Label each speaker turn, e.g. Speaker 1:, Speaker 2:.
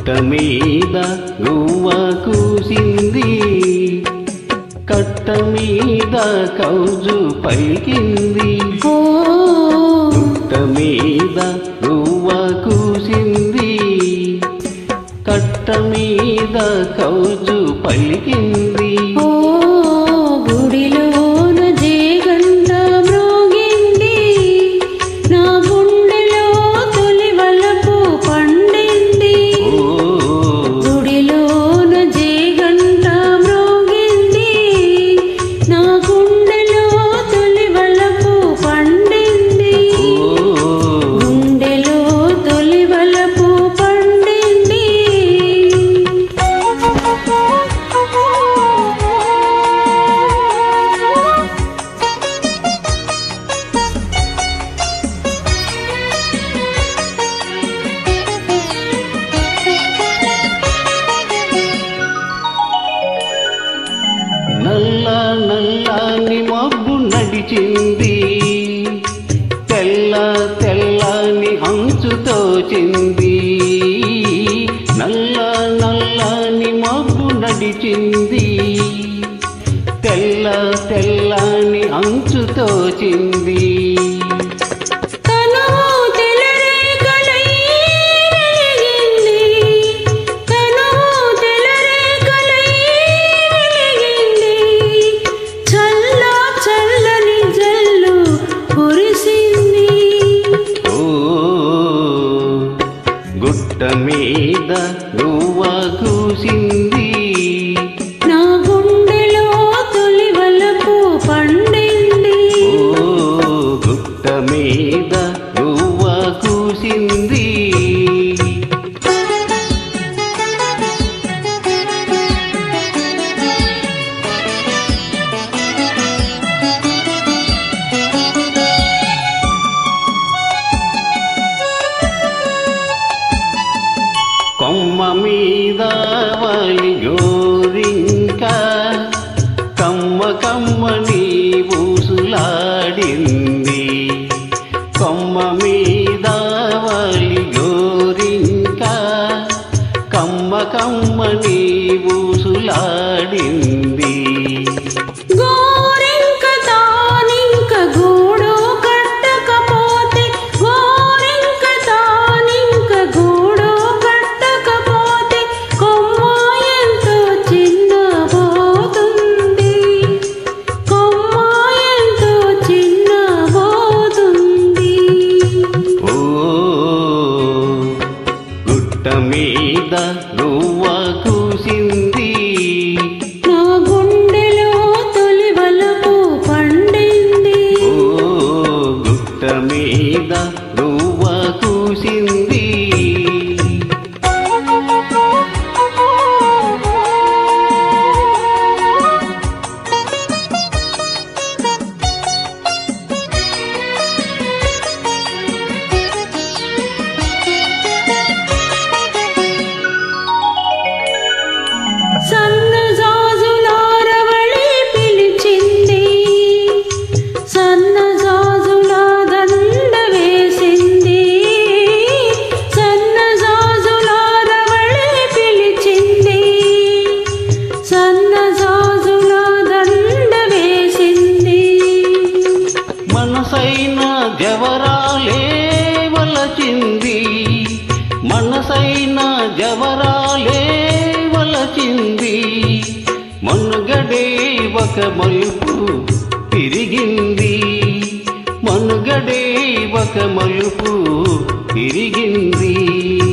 Speaker 1: గుట్ట మీద గువ్వ కూసింది కట్ట మీద కౌజు పలికింది
Speaker 2: ఓ
Speaker 1: గుట్ట మీద గువ్వ కూసింది కట్ట మీద కౌజు పలికింది
Speaker 2: ఓ గుడిలోన జేగంట మ్రోగింది నా గుండెలో తొలి వలపు పండింది
Speaker 1: ఓ
Speaker 2: గుడిలోన జేగంట మ్రోగింది నా గుండెలో తొలి వలపు పండింది
Speaker 1: ఓ
Speaker 2: గుండెలో తొలి వలపు పండింది
Speaker 1: నల్ల నల్లని మబ్బు నడిచింది తెల్ల తెల్లని అంచు తోచింది నల్ల నల్లని మబ్బు నడిచింది తెల్ల తెల్లని అంచు తోచింది
Speaker 2: కనువు తెలరేగలై వెలిగింది కనువు తెలరేగలై వెలిగింది చల్ల చల్లని జల్లు కురిసింది
Speaker 1: ఓ గుట్ట మీద గువ్వ కూసింది
Speaker 2: నా గుండెలో తొలి వలపు పండింది
Speaker 1: ఓ గుట్ట మీద గువ్వ కూసింది కొమ్మ మీద వాలి గోరింక కమ్మ కమ్మని ఊసులాడింది కొమ్మ మీద వాలి గోరింక కమ్మ కమ్మని ఊసులాడింది
Speaker 2: గోరింక తానింక గూడు కట్టకపోతే గోరింక తానింక గూడు కట్టకపోతే కొమ్మ ఎంతో చిన్నబోతుంది కొమ్మ ఎంతో చిన్నబోతుంది
Speaker 1: ఓ గుట్ట మీద గువ్వ కూసింది
Speaker 2: నా గుండెలో తొలి వలపు పండింది
Speaker 1: ఓ గుట్ట మీద గువ్వ కూసింది
Speaker 2: సన్న జాజులారవళి పిలిచింది సన్న జాజుల దండ వేసింది సన్న జాజులారవళి పిలిచింది సన్న జాజుల దండ వేసింది
Speaker 1: మనసైన జవరాలే వలచింది మనసైన జవరాలే వలచింది మనుగడే ఒక మలుపు తిరిగింది మనుగడే ఒక మలుపు తిరిగింది